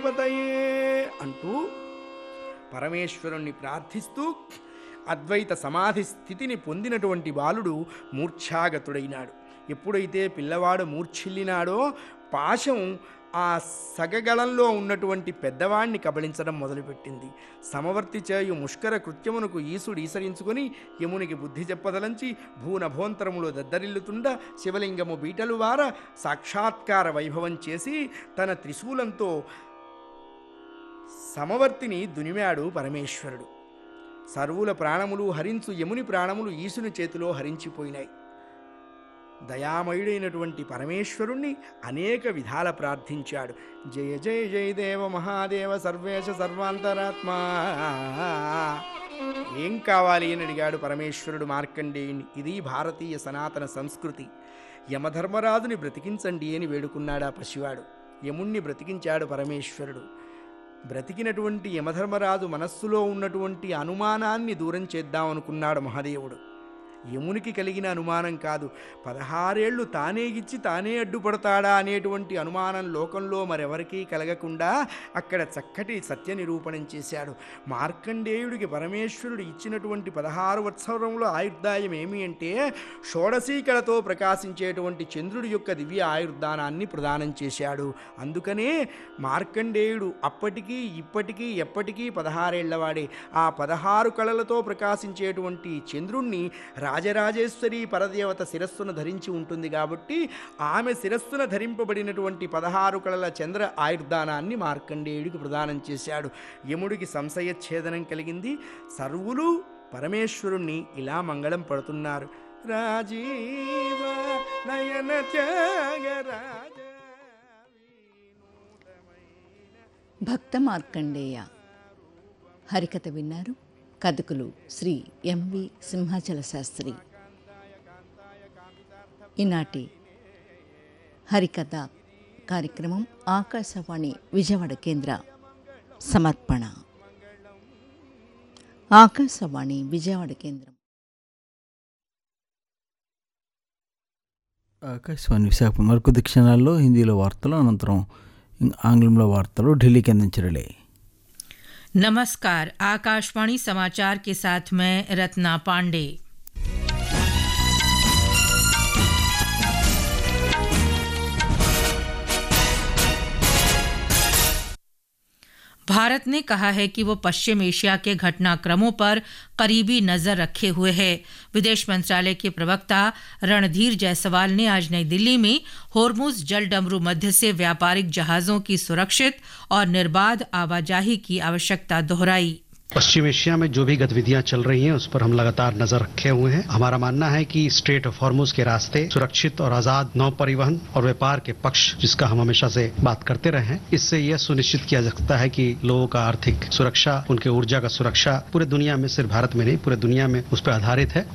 పతయే అంటూ పరమేశ్వరుణ్ణి ప్రార్థిస్తూ అద్వైత సమాధి స్థితిని పొందినటువంటి బాలుడు మూర్ఛాగతుడైనాడు ఎప్పుడైతే పిల్లవాడు మూర్ఛిల్లినాడో పాశం ఆ సగగళంలో ఉన్నటువంటి పెద్దవాణ్ణి కబళించడం మొదలుపెట్టింది సమవర్తి చేయు ముష్కర కృత్యమునకు ఈసుడు ఈసరించుకొని యమునికి బుద్ధి చెప్పదలంచి భూనభోంతరములో దద్దరిల్లుతుండ శివలింగము బీటలు వార సాక్షాత్కార వైభవం చేసి తన త్రిశూలంతో సమవర్తిని దునిమాడు పరమేశ్వరుడు సర్వుల ప్రాణములు హరించు యముని ప్రాణములు ఈశుని చేతిలో హరించిపోయినాయి దయామయుడైనటువంటి పరమేశ్వరుణ్ణి అనేక విధాల ప్రార్థించాడు జయ జయ జయ దేవ మహాదేవ సర్వేశ సర్వాంతరాత్మా ఏం కావాలి అని అడిగాడు పరమేశ్వరుడు మార్కండేయుని ఇది భారతీయ సనాతన సంస్కృతి యమధర్మరాజుని బ్రతికించండి అని వేడుకున్నాడు ఆ పసివాడు యముణ్ణి బ్రతికించాడు పరమేశ్వరుడు బ్రతికినటువంటి యమధర్మరాజు మనస్సులో ఉన్నటువంటి అనుమానాన్ని దూరం చేద్దామనుకున్నాడు మహాదేవుడు యమునికి కలిగిన అనుమానం కాదు పదహారేళ్లు తానే ఇచ్చి తానే అడ్డుపడతాడా అనేటువంటి అనుమానం లోకంలో మరెవరికీ కలగకుండా అక్కడ చక్కటి సత్య నిరూపణం చేశాడు మార్కండేయుడికి పరమేశ్వరుడు ఇచ్చినటువంటి పదహారు వత్సరంలో ఆయుర్దాయం ఏమి అంటే షోడశీకళతో ప్రకాశించేటువంటి చంద్రుడి యొక్క దివ్య ఆయుర్దానాన్ని ప్రదానం చేశాడు అందుకనే మార్కండేయుడు అప్పటికీ ఇప్పటికీ ఎప్పటికీ పదహారేళ్లవాడే ఆ పదహారు కళలతో ప్రకాశించేటువంటి చంద్రుణ్ణి రాజరాజేశ్వరి పరదేవత శిరస్సును ధరించి ఉంటుంది కాబట్టి ఆమె శిరస్సున ధరింపబడినటువంటి పదహారు కళల చంద్ర ఆయుర్దానాన్ని మార్కండేయుడికి ప్రదానం చేశాడు యముడికి సంశయఛేదనం కలిగింది సర్వులు పరమేశ్వరుణ్ణి ఇలా మంగళం పడుతున్నారు రాజీవ నయన త్యాగరాజ భక్త మార్కండేయ హరికథ విన్నారు కథకులు శ్రీ ఎంవి సింహాచల శాస్త్రి ఈనాటి హరికథ కార్యక్రమం ఆకాశవాణి విజయవాడ కేంద్ర సమర్పణ ఆకాశవాణి విజయవాడ కేంద్రం ఆకాశవాణి విశాఖ మరికొద్ది క్షణాల్లో హిందీలో వార్తలు అనంతరం ఆంగ్లంలో వార్తలు ఢిల్లీకి అందించడలే नमस्कार आकाशवाणी समाचार के साथ मैं रत्ना पांडे भारत ने कहा है कि वो पश्चिम एशिया के घटनाक्रमों पर करीबी नजर रखे हुए है विदेश मंत्रालय के प्रवक्ता रणधीर जायसवाल ने आज नई दिल्ली में होरमुज जल डमरू मध्य से व्यापारिक जहाजों की सुरक्षित और निर्बाध आवाजाही की आवश्यकता दोहराई पश्चिम एशिया में जो भी गतिविधियां चल रही हैं उस पर हम लगातार नजर रखे हुए हैं हमारा मानना है कि स्ट्रेट ऑफ हॉर्मुज के रास्ते सुरक्षित और आजाद नौ परिवहन और व्यापार के पक्ष जिसका हम हमेशा से बात करते रहे हैं इससे यह सुनिश्चित किया जा सकता है कि लोगों का आर्थिक सुरक्षा उनके ऊर्जा का सुरक्षा पूरे दुनिया में सिर्फ भारत में नहीं पूरे दुनिया में उस पर आधारित है